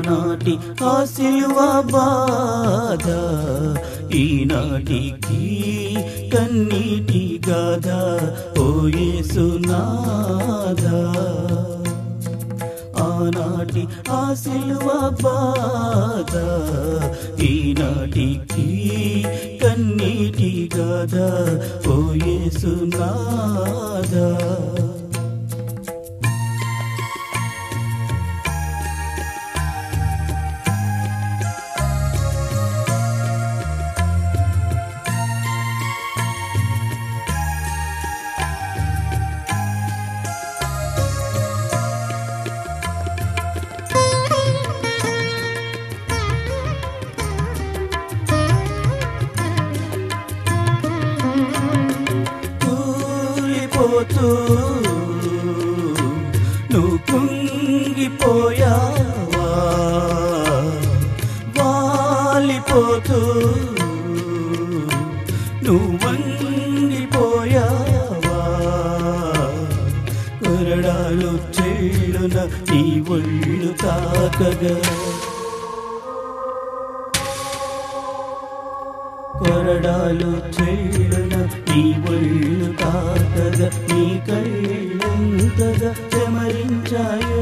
ఆనాటి ఆ సిలువ బాధ ఈనాటికి కన్నీటి గాథ ఓ యేసునాథ ఆనాటి ఆ సిలువ బాధ ఈనాటికి కన్నీటి గాథ ఓ యేసునాథ కూలిపోతూ నువ్వు కుంగిపోయావా వాలిపోతూ నువ్వు వంగిపోయావా కొరడాలు చేడున నీ ఒళ్ళు తాకగా కొరడాలు చేడున నీ ఒళ్ళు తాకగా నీ కళ్ళెంతగా చెమరించాయో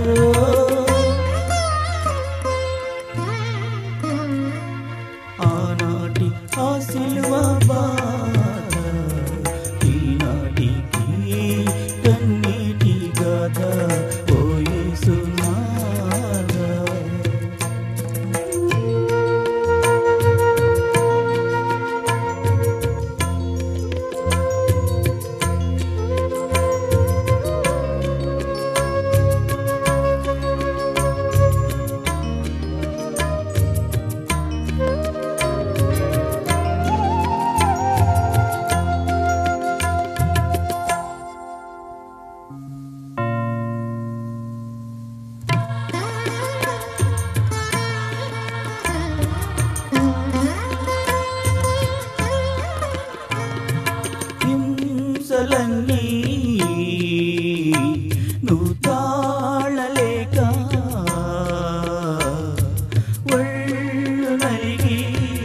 ఆనాటి ఆ సిలువ బాధ ఈనాటికి కన్నీటి గాథ ఓ యేసునాథ హింసలన్నీ నువ్వు తాళలేక ఒళ్ళు నలిగి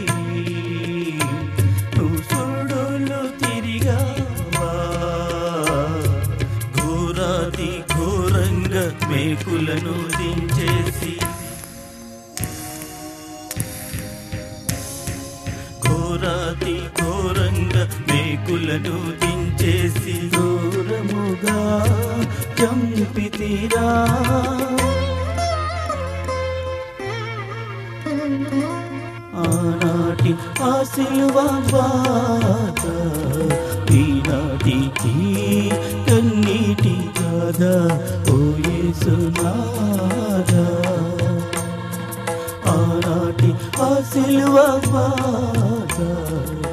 నువ్వు సుడులు తిరిగావా ఘోరాతి ఘోరంగా మేకులను దించేసి ఘోరాతి ఘోరంగా మేకులను దించేసి దూరముగా చంపితిరా ఆనాటి ఆ సిలువ బాధ ఈనాటికి కన్నీటి గాథ ఓ యేసునాథ ఆనాటి ఆ సిలువ బాధ